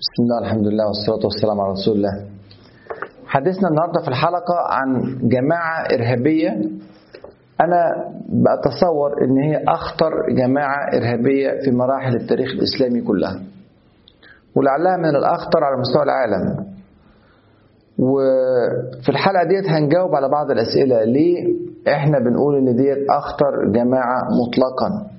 بسم الله الحمد لله والصلاة والسلام على رسول الله حديثنا النهاردة في الحلقة عن جماعة إرهابية أنا بتصور إن هي أخطر جماعة إرهابية في مراحل التاريخ الإسلامي كلها ولعلها من الأخطر على مستوى العالم وفي الحلقة ديت هنجاوب على بعض الأسئلة ليه إحنا بنقول إن ديت أخطر جماعة مطلقا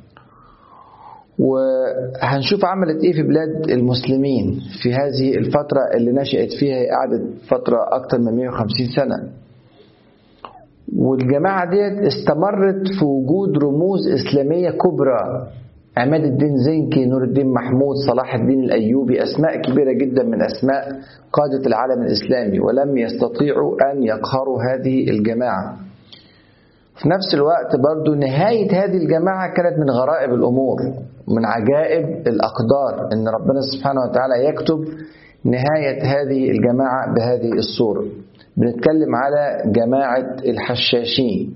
وهنشوف عملت ايه في بلاد المسلمين في هذه الفترة اللي نشأت فيها هي قعدت فترة أكتر من 150 سنة والجماعة ديت استمرت في وجود رموز إسلامية كبرى عماد الدين زنكي نور الدين محمود صلاح الدين الأيوبي أسماء كبيرة جدا من أسماء قادة العالم الإسلامي ولم يستطيعوا أن يقهروا هذه الجماعة في نفس الوقت برضو نهاية هذه الجماعة كانت من غرائب الأمور من عجائب الأقدار إن ربنا سبحانه وتعالى يكتب نهاية هذه الجماعة بهذه الصورة بنتكلم على جماعة الحشاشين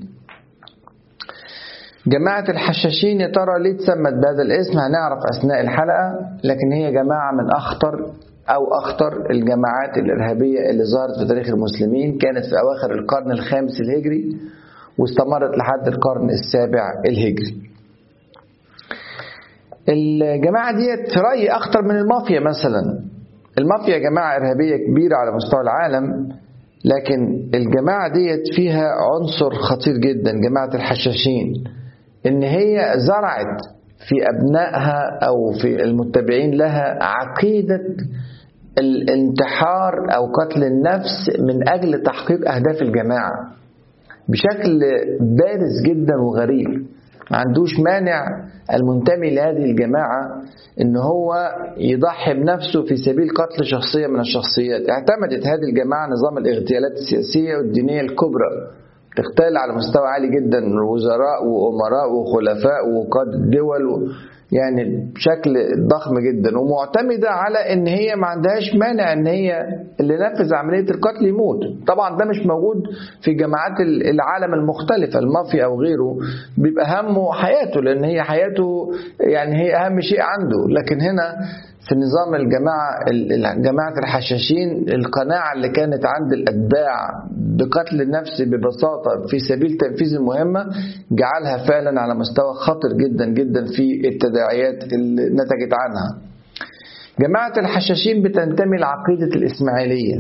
جماعة الحشاشين يا ترى ليه اتسمت بهذا الاسم هنعرف أثناء الحلقة لكن هي جماعة من أخطر أو أخطر الجماعات الإرهابية اللي ظهرت في تاريخ المسلمين كانت في أواخر القرن الخامس الهجري واستمرت لحد القرن السابع الهجري الجماعة ديت في رأيي أخطر من المافيا مثلا المافيا جماعة إرهابية كبيرة على مستوى العالم لكن الجماعة ديت فيها عنصر خطير جدا جماعة الحشاشين إن هي زرعت في أبنائها أو في المتبعين لها عقيدة الانتحار أو قتل النفس من أجل تحقيق أهداف الجماعة بشكل بارز جدا وغريب ما عندوش مانع المنتمي لهذه الجماعة ان هو يضحي بنفسه في سبيل قتل شخصية من الشخصيات اعتمدت هذه الجماعة نظام الاغتيالات السياسية والدينية الكبرى تغتال على مستوى عالي جدا وزراء وأمراء وخلفاء وقادة دول و... يعني بشكل ضخم جدا ومعتمدة على ان هي ما عندهاش مانع ان هي اللي نفذ عملية القتل يموت طبعا ده مش موجود في جماعات العالم المختلفة المافيا او غيره بيبقى همه حياته لان هي حياته يعني هي اهم شيء عنده لكن هنا في نظام الجماعة جماعة الحشاشين القناعة اللي كانت عند الأتباع بقتل النفس ببساطة في سبيل تنفيذ المهمة جعلها فعلا على مستوى خطر جدا جدا في التداعيات اللي نتجت عنها جماعة الحشاشين بتنتمي لعقيدة الإسماعيلية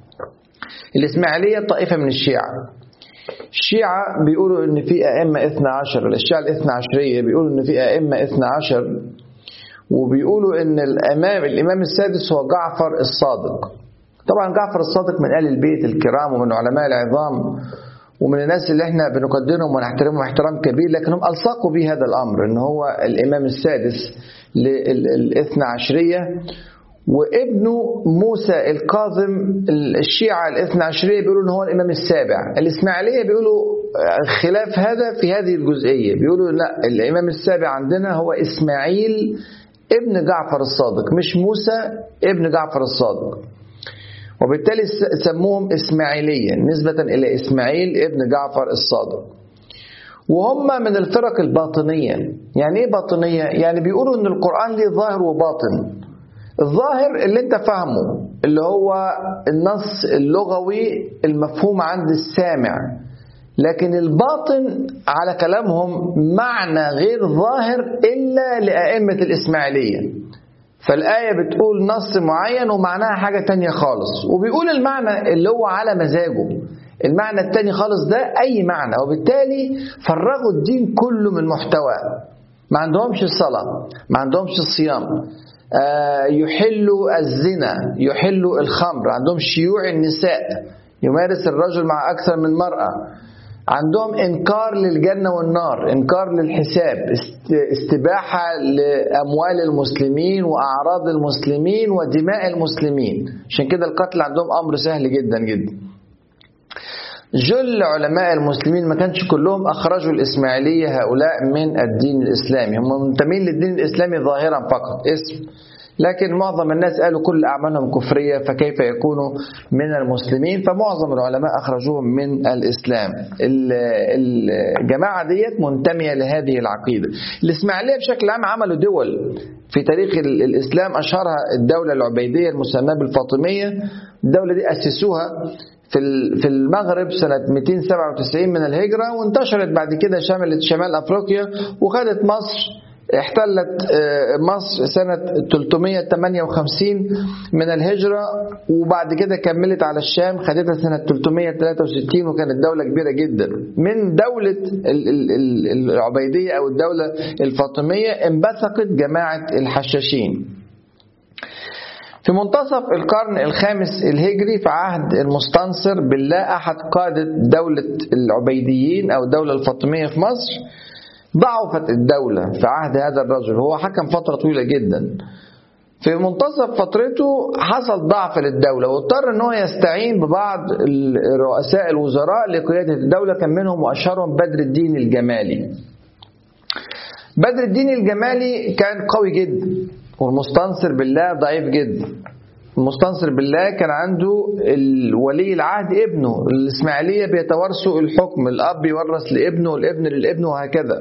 الإسماعيلية طائفة من الشيعة الشيعة بيقولوا إن في أئمة إثنى عشر الشيعة الإثنى عشرية بيقولوا إن في أئمة إثنى عشر وبيقولوا ان الامام الامام السادس هو جعفر الصادق طبعا جعفر الصادق من اهل البيت الكرام ومن علماء العظام ومن الناس اللي احنا بنقدرهم ونحترمهم احترام كبير لكنهم الصقوا به هذا الامر ان هو الامام السادس للاثنى عشريه وابنه موسى الكاظم الشيعة الاثنى عشرية بيقولوا ان هو الامام السابع الاسماعيلية بيقولوا خلاف هذا في هذه الجزئية بيقولوا لا الامام السابع عندنا هو اسماعيل ابن جعفر الصادق مش موسى ابن جعفر الصادق وبالتالي سموهم إسماعيلية نسبة إلى إسماعيل ابن جعفر الصادق وهم من الفرق الباطنية يعني إيه باطنية؟ يعني بيقولوا إن القرآن ليه ظاهر وباطن الظاهر اللي انت فاهمه اللي هو النص اللغوي المفهوم عند السامع لكن الباطن على كلامهم معنى غير ظاهر إلا لأئمة الإسماعيلية فالآية بتقول نص معين ومعناها حاجة تانية خالص وبيقول المعنى اللي هو على مزاجه المعنى التاني خالص ده أي معنى وبالتالي فرغوا الدين كله من محتواه ما عندهمش الصلاة ما عندهمش الصيام آه يحلوا الزنا يحلوا الخمر عندهم شيوع النساء يمارس الرجل مع أكثر من مرأة عندهم انكار للجنه والنار انكار للحساب استباحه لاموال المسلمين واعراض المسلمين ودماء المسلمين عشان كده القتل عندهم امر سهل جدا جدا جل علماء المسلمين ما كانش كلهم اخرجوا الاسماعيليه هؤلاء من الدين الاسلامي هم منتمين للدين الاسلامي ظاهرا فقط اسم لكن معظم الناس قالوا كل أعمالهم كفرية فكيف يكونوا من المسلمين فمعظم العلماء أخرجوهم من الإسلام الجماعة ديت منتمية لهذه العقيدة الإسماعيلية بشكل عام عملوا دول في تاريخ الإسلام أشهرها الدولة العبيدية المسماة بالفاطمية الدولة دي أسسوها في في المغرب سنة 297 من الهجرة وانتشرت بعد كده شملت شمال أفريقيا وخدت مصر احتلت مصر سنة 358 من الهجرة وبعد كده كملت على الشام خدتها سنة 363 وكانت دولة كبيرة جدا من دولة العبيدية أو الدولة الفاطمية انبثقت جماعة الحشاشين في منتصف القرن الخامس الهجري في عهد المستنصر بالله أحد قادة دولة العبيديين أو الدولة الفاطمية في مصر ضعفت الدولة في عهد هذا الرجل هو حكم فترة طويلة جدا في منتصف فترته حصل ضعف للدولة واضطر ان هو يستعين ببعض رؤساء الوزراء لقيادة الدولة كان منهم واشهرهم بدر الدين الجمالي بدر الدين الجمالي كان قوي جدا والمستنصر بالله ضعيف جدا المستنصر بالله كان عنده ولي العهد ابنه الإسماعيلية بيتوارثوا الحكم الأب يورث لابنه والابن للابن وهكذا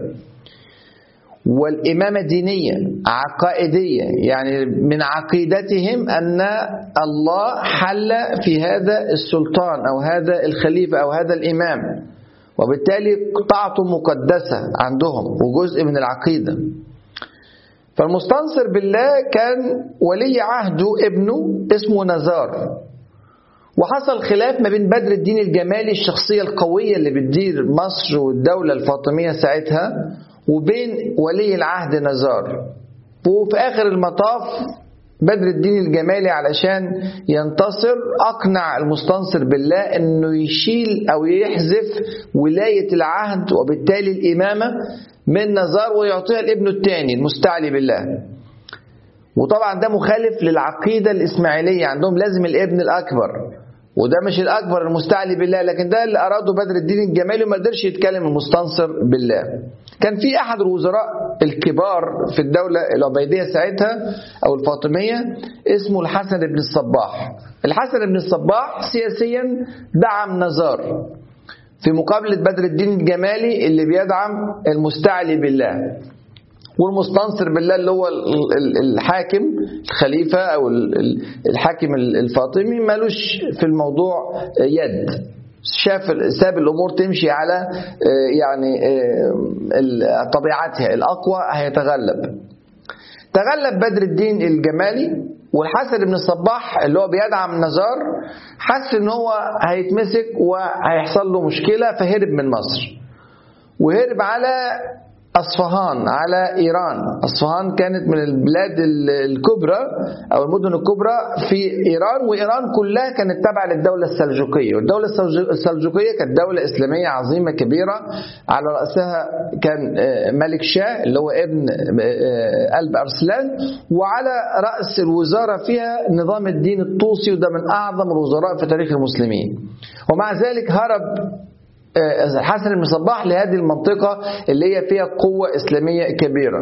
والإمامة دينية عقائدية يعني من عقيدتهم أن الله حل في هذا السلطان أو هذا الخليفة أو هذا الإمام وبالتالي طاعته مقدسة عندهم وجزء من العقيدة فالمستنصر بالله كان ولي عهده ابنه اسمه نزار وحصل خلاف ما بين بدر الدين الجمالي الشخصية القوية اللي بتدير مصر والدولة الفاطمية ساعتها وبين ولي العهد نزار وفي آخر المطاف بدر الدين الجمالي علشان ينتصر أقنع المستنصر بالله أنه يشيل أو يحذف ولاية العهد وبالتالي الإمامة من نزار ويعطيها لابنه الثاني المستعلي بالله وطبعا ده مخالف للعقيدة الإسماعيلية عندهم لازم الابن الأكبر وده مش الأكبر المستعلي بالله لكن ده اللي أراده بدر الدين الجمالي وما قدرش يتكلم المستنصر بالله كان في أحد الوزراء الكبار في الدولة العبيدية ساعتها أو الفاطمية اسمه الحسن بن الصباح الحسن بن الصباح سياسيا دعم نزار في مقابلة بدر الدين الجمالي اللي بيدعم المستعلي بالله والمستنصر بالله اللي هو الحاكم الخليفة أو الحاكم الفاطمي مالوش في الموضوع يد شاف ساب الأمور تمشي على يعني طبيعتها الأقوى هيتغلب تغلب بدر الدين الجمالي والحسن بن الصباح اللي هو بيدعم نزار حس ان هو هيتمسك وهيحصل له مشكله فهرب من مصر وهرب على أصفهان على إيران أصفهان كانت من البلاد الكبرى أو المدن الكبرى في إيران وإيران كلها كانت تابعة للدولة السلجوقية والدولة السلجوقية كانت دولة إسلامية عظيمة كبيرة على رأسها كان ملك شاه اللي هو ابن قلب أرسلان وعلى رأس الوزارة فيها نظام الدين الطوسي وده من أعظم الوزراء في تاريخ المسلمين ومع ذلك هرب الحسن بن صباح لهذه المنطقة اللي هي فيها قوة إسلامية كبيرة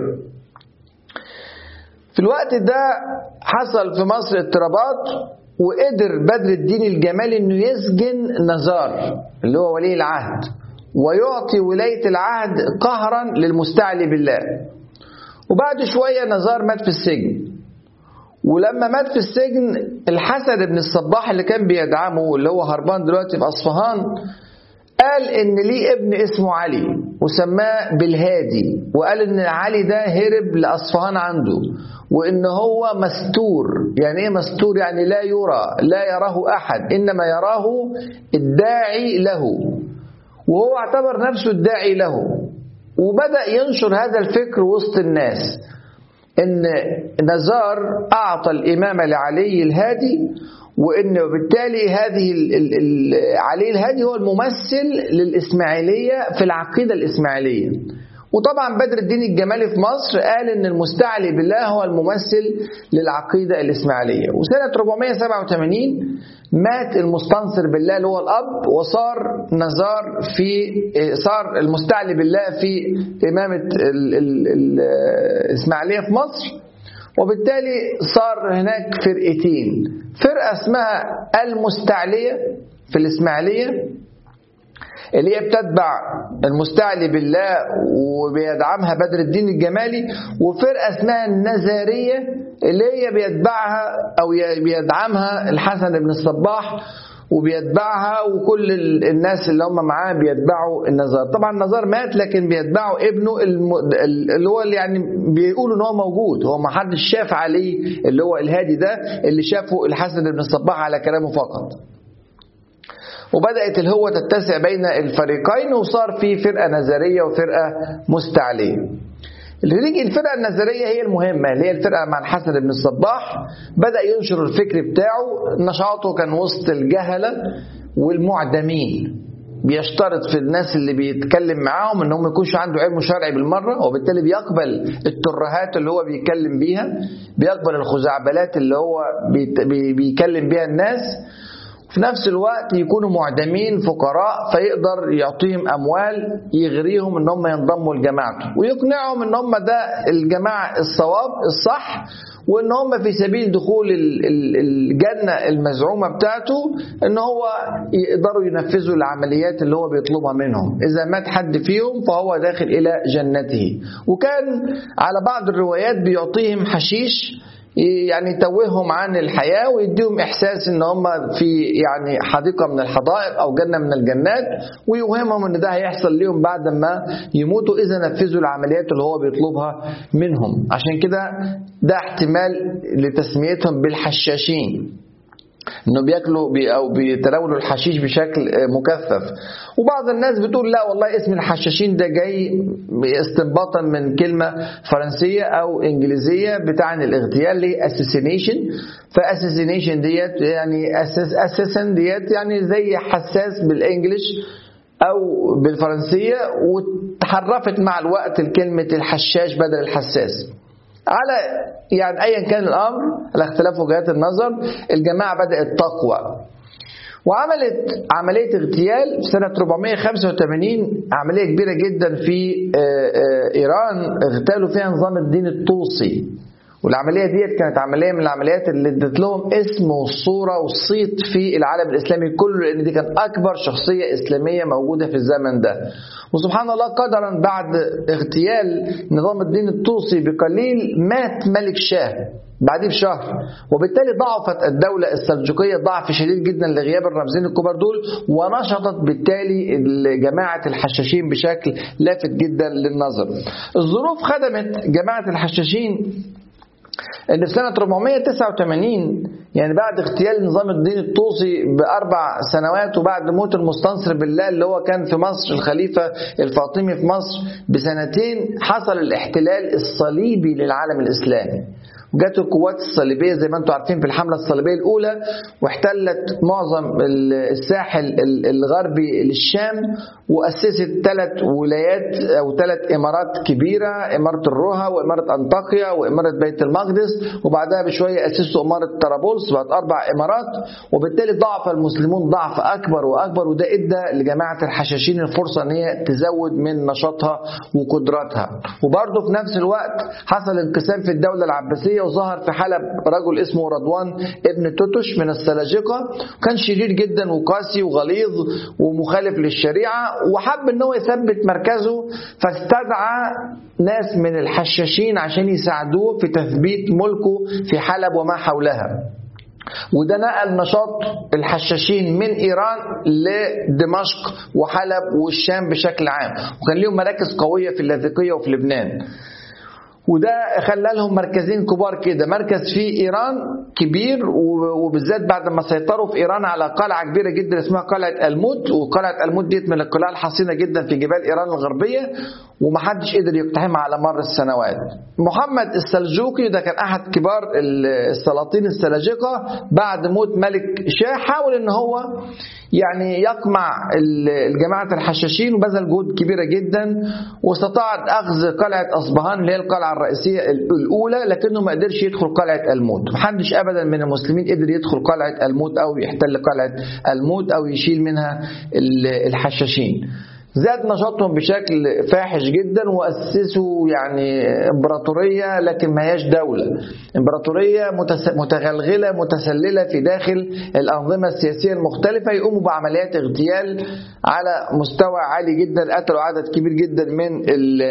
في الوقت ده حصل في مصر اضطرابات وقدر بدر الدين الجمالي انه يسجن نزار اللي هو ولي العهد ويعطي ولاية العهد قهرا للمستعلي بالله وبعد شوية نزار مات في السجن ولما مات في السجن الحسن بن الصباح اللي كان بيدعمه اللي هو هربان دلوقتي في أصفهان قال ان ليه ابن اسمه علي وسماه بالهادي وقال ان علي ده هرب لاصفهان عنده وان هو مستور يعني ايه مستور يعني لا يرى لا يراه احد انما يراه الداعي له وهو اعتبر نفسه الداعي له وبدا ينشر هذا الفكر وسط الناس ان نزار اعطى الامامه لعلي الهادي وان بالتالي هذه ال ال ال علي الهادي هو الممثل للاسماعيليه في العقيده الاسماعيليه وطبعا بدر الدين الجمالي في مصر قال ان المستعلي بالله هو الممثل للعقيده الاسماعيليه وسنه 487 مات المستنصر بالله اللي هو الاب وصار نزار في صار المستعلي بالله في امامه الاسماعيليه في مصر وبالتالي صار هناك فرقتين فرقة اسمها المستعلية في الإسماعيلية اللي هي بتتبع المستعلي بالله وبيدعمها بدر الدين الجمالي وفرقة اسمها النزارية اللي هي بيتبعها أو بيدعمها الحسن بن الصباح وبيتبعها وكل الناس اللي هم معاه بيتبعوا النزار طبعا النزار مات لكن بيتبعوا ابنه اللي هو اللي يعني بيقولوا ان هو موجود هو ما حدش شاف عليه اللي هو الهادي ده اللي شافه الحسن بن الصباح على كلامه فقط وبدأت الهوة تتسع بين الفريقين وصار في فرقة نظرية وفرقة مستعلية اللي نيجي الفرقة النظرية هي المهمة اللي هي الفرقة مع الحسن بن الصباح بدأ ينشر الفكر بتاعه نشاطه كان وسط الجهلة والمعدمين بيشترط في الناس اللي بيتكلم معاهم ان هم يكونش عنده علم شرعي بالمره وبالتالي بيقبل الترهات اللي هو بيتكلم بيها بيقبل الخزعبلات اللي هو بيكلم بيها الناس في نفس الوقت يكونوا معدمين فقراء فيقدر يعطيهم اموال يغريهم ان هم ينضموا لجماعته ويقنعهم ان هم ده الجماعه الصواب الصح وان هم في سبيل دخول الجنه المزعومه بتاعته ان هو يقدروا ينفذوا العمليات اللي هو بيطلبها منهم اذا مات حد فيهم فهو داخل الى جنته وكان على بعض الروايات بيعطيهم حشيش يعني يتوههم عن الحياة ويديهم إحساس إن هم في يعني حديقة من الحدائق أو جنة من الجنات ويوهمهم إن ده هيحصل ليهم بعد ما يموتوا إذا نفذوا العمليات اللي هو بيطلبها منهم عشان كده ده احتمال لتسميتهم بالحشاشين انه بياكلوا بي او بيتناولوا الحشيش بشكل مكثف وبعض الناس بتقول لا والله اسم الحشاشين ده جاي استنباطا من كلمه فرنسيه او انجليزيه بتعني الاغتيال اللي اساسينيشن فاساسينيشن ديت يعني اساسن ديت يعني زي حساس بالانجلش او بالفرنسيه وتحرفت مع الوقت الكلمه الحشاش بدل الحساس على يعني ايا كان الامر على اختلاف وجهات النظر الجماعه بدات تقوى وعملت عملية اغتيال في سنة 485 عملية كبيرة جدا في إيران اغتالوا فيها نظام الدين الطوسي والعملية ديت كانت عملية من العمليات اللي ادت لهم اسم وصورة وصيت في العالم الإسلامي كله لأن دي كانت أكبر شخصية إسلامية موجودة في الزمن ده وسبحان الله قدرا بعد اغتيال نظام الدين الطوسي بقليل مات ملك شاه بعديه بشهر وبالتالي ضعفت الدولة السلجوقية ضعف شديد جدا لغياب الرمزين الكبار دول ونشطت بالتالي جماعة الحشاشين بشكل لافت جدا للنظر الظروف خدمت جماعة الحشاشين ان في سنه 489 يعني بعد اغتيال نظام الدين الطوسي باربع سنوات وبعد موت المستنصر بالله اللي هو كان في مصر الخليفه الفاطمي في مصر بسنتين حصل الاحتلال الصليبي للعالم الاسلامي جت القوات الصليبيه زي ما انتم عارفين في الحمله الصليبيه الاولى واحتلت معظم الساحل الغربي للشام واسست ثلاث ولايات او ثلاث امارات كبيره اماره الروها واماره انطاكيا واماره بيت المقدس وبعدها بشويه اسسوا اماره طرابلس بقت اربع امارات وبالتالي ضعف المسلمون ضعف اكبر واكبر وده ادى لجماعه الحشاشين الفرصه ان هي تزود من نشاطها وقدراتها وبرضه في نفس الوقت حصل انقسام في الدوله العباسيه وظهر في حلب رجل اسمه رضوان ابن توتش من السلاجقه كان شرير جدا وقاسي وغليظ ومخالف للشريعه وحب ان هو يثبت مركزه فاستدعى ناس من الحشاشين عشان يساعدوه في تثبيت ملكه في حلب وما حولها وده نقل نشاط الحشاشين من ايران لدمشق وحلب والشام بشكل عام وكان ليهم مراكز قويه في اللاذقيه وفي لبنان وده خلى لهم مركزين كبار كده مركز في ايران كبير وبالذات بعد ما سيطروا في ايران على قلعه كبيره جدا اسمها قلعه الموت وقلعه الموت ديت من القلاع الحصينه جدا في جبال ايران الغربيه ومحدش قدر يقتحمها على مر السنوات محمد السلجوقي ده كان احد كبار السلاطين السلاجقه بعد موت ملك شاه حاول ان هو يعني يقمع الجماعة الحشاشين وبذل جهود كبيرة جدا واستطاع أخذ قلعة أصبهان اللي هي القلعة الرئيسية الأولى لكنه ما قدرش يدخل قلعة الموت محدش أبدا من المسلمين قدر يدخل قلعة الموت أو يحتل قلعة الموت أو يشيل منها الحشاشين زاد نشاطهم بشكل فاحش جدا وأسسوا يعني إمبراطورية لكن ما هياش دولة إمبراطورية متغلغلة متسللة في داخل الأنظمة السياسية المختلفة يقوموا بعمليات اغتيال على مستوى عالي جدا قتلوا عدد كبير جدا من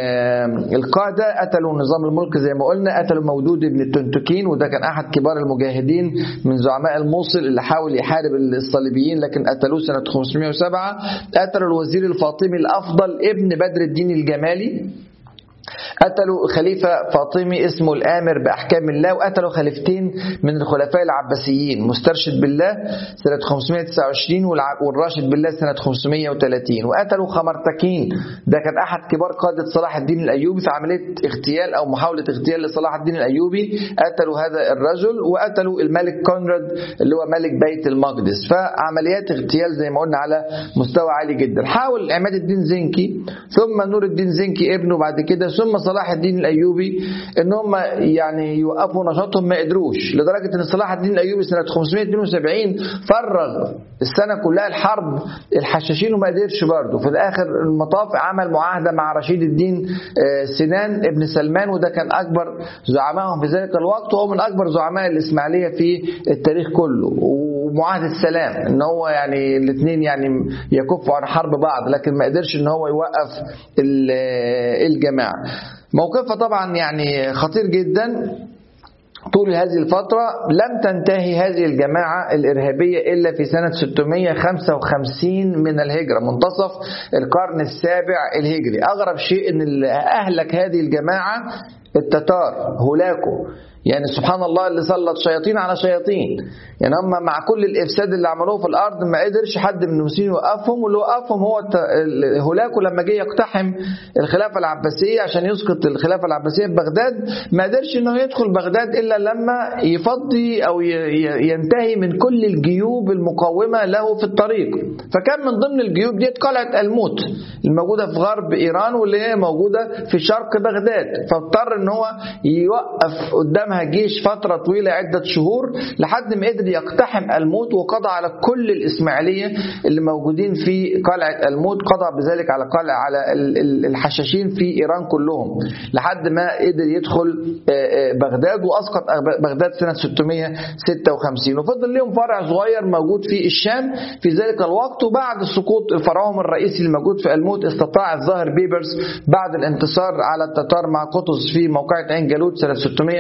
القادة قتلوا نظام الملك زي ما قلنا قتلوا مودود بن التنتكين وده كان أحد كبار المجاهدين من زعماء الموصل اللي حاول يحارب الصليبيين لكن قتلوه سنة 507 قتلوا الوزير الفاطمي الأفضل ابن بدر الدين الجمالي قتلوا خليفة فاطمي اسمه الآمر بأحكام الله وقتلوا خليفتين من الخلفاء العباسيين مسترشد بالله سنة 529 والراشد بالله سنة 530 وقتلوا خمرتكين ده كان أحد كبار قادة صلاح الدين الأيوبي في عملية اغتيال أو محاولة اغتيال لصلاح الدين الأيوبي قتلوا هذا الرجل وقتلوا الملك كونراد اللي هو ملك بيت المقدس فعمليات اغتيال زي ما قلنا على مستوى عالي جدا حاول عماد الدين زنكي ثم نور الدين زنكي ابنه بعد كده ثم صلاح الدين الايوبي ان هم يعني يوقفوا نشاطهم ما قدروش لدرجه ان صلاح الدين الايوبي سنه 572 فرغ السنه كلها الحرب الحشاشين وما قدرش برضه في الاخر المطاف عمل معاهده مع رشيد الدين سنان ابن سلمان وده كان اكبر زعمائهم في ذلك الوقت وهو من اكبر زعماء الاسماعيليه في التاريخ كله ومعاهده السلام ان هو يعني الاثنين يعني يكفوا عن حرب بعض لكن ما قدرش ان هو يوقف الجماعه موقفها طبعا يعني خطير جدا طول هذه الفترة لم تنتهي هذه الجماعة الإرهابية إلا في سنة 655 من الهجرة منتصف القرن السابع الهجري أغرب شيء أن اللي أهلك هذه الجماعة التتار هولاكو يعني سبحان الله اللي سلط شياطين على شياطين يعني هم مع كل الافساد اللي عملوه في الارض ما قدرش حد من المسلمين يوقفهم واللي وقفهم هو هولاكو لما جه يقتحم الخلافه العباسيه عشان يسقط الخلافه العباسيه في بغداد ما قدرش انه يدخل بغداد الا لما يفضي او ينتهي من كل الجيوب المقاومه له في الطريق فكان من ضمن الجيوب دي قلعه الموت الموجوده في غرب ايران واللي هي موجوده في شرق بغداد فاضطر ان هو يوقف قدامها جيش فتره طويله عده شهور لحد ما قدر يقتحم الموت وقضى على كل الإسماعيلية اللي موجودين في قلعة الموت قضى بذلك على قلعة على الحشاشين في إيران كلهم لحد ما قدر يدخل بغداد وأسقط بغداد سنة 656 وفضل لهم فرع صغير موجود في الشام في ذلك الوقت وبعد سقوط فرعهم الرئيسي الموجود في الموت استطاع الظاهر بيبرس بعد الانتصار على التتار مع قطز في موقعة عين جالوت سنة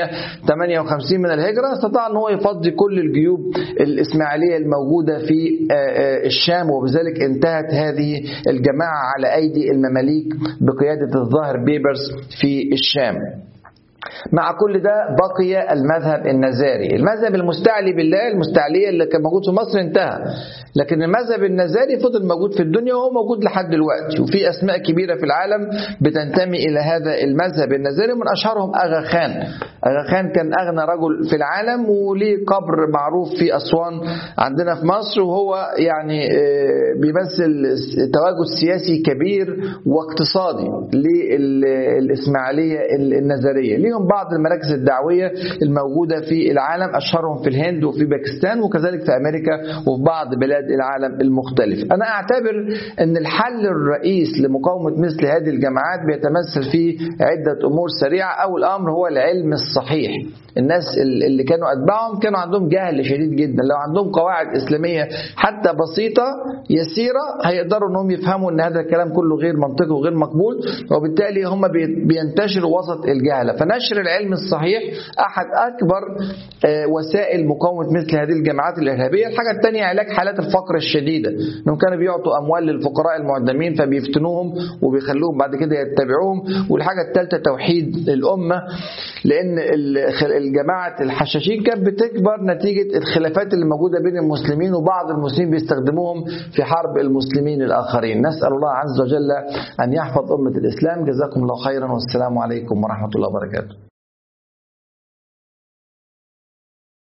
658 من الهجرة استطاع ان هو يفضي كل الجيوب الإسماعيلية الموجودة في الشام وبذلك انتهت هذه الجماعة على أيدي المماليك بقيادة الظاهر بيبرس في الشام مع كل ده بقي المذهب النزاري المذهب المستعلي بالله المستعلية اللي كان موجود في مصر انتهى لكن المذهب النزاري فضل موجود في الدنيا وهو موجود لحد دلوقتي وفي أسماء كبيرة في العالم بتنتمي إلى هذا المذهب النزاري من أشهرهم أغا خان أغا خان كان أغنى رجل في العالم وليه قبر معروف في أسوان عندنا في مصر وهو يعني بيمثل تواجد سياسي كبير واقتصادي للإسماعيلية النزارية ليهم بعض المراكز الدعوية الموجودة في العالم أشهرهم في الهند وفي باكستان وكذلك في أمريكا وفي بعض بلاد العالم المختلف أنا أعتبر أن الحل الرئيس لمقاومة مثل هذه الجماعات بيتمثل في عدة أمور سريعة أول أمر هو العلم الصحيح الناس اللي كانوا أتباعهم كانوا عندهم جهل شديد جدا لو عندهم قواعد إسلامية حتى بسيطة يسيرة هيقدروا أنهم يفهموا أن هذا الكلام كله غير منطقي وغير مقبول وبالتالي هم بينتشروا وسط الجهلة فنشر العلم الصحيح أحد أكبر وسائل مقاومة مثل هذه الجماعات الإرهابية الحاجة الثانية علاج حالات الفقر الشديدة أنهم كانوا بيعطوا أموال للفقراء المعدمين فبيفتنوهم وبيخلوهم بعد كده يتبعوهم والحاجة الثالثة توحيد الأمة لأن الجماعة الحشاشين كانت بتكبر نتيجة الخلافات اللي موجودة بين المسلمين وبعض المسلمين بيستخدموهم في حرب المسلمين الآخرين نسأل الله عز وجل أن يحفظ أمة الإسلام جزاكم الله خيرا والسلام عليكم ورحمة الله وبركاته